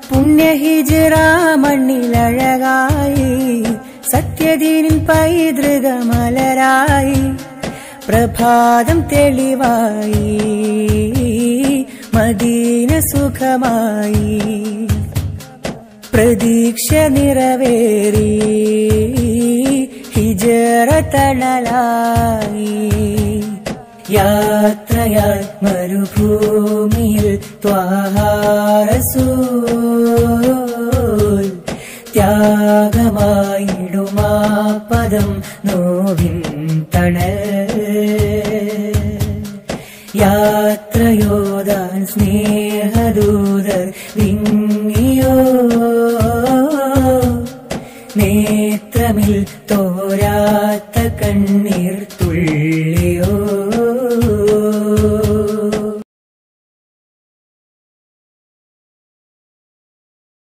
പുണ്യഹിജിറ മണ്ണിലഴകായി സത്യദീനിൻ പൈതൃക മലരായി പ്രഭാതം തെളിവായി മദീന സുഖമായി പ്രതീക്ഷ നിറവേറി ഹിജറ തണലായി യാത്രയാൽ മരുഭൂമിയിൽ ത്വാഹാരസൂൽ ത്യാഗമായിടുമാ പദം നോവിൻ തണൽ യാത്രയോദാൻ സ്നേഹദൂതർ വിങ്ങിയോ നേത്രമിൽ തോരാത്ത കണ്ണീർ തുള്ളി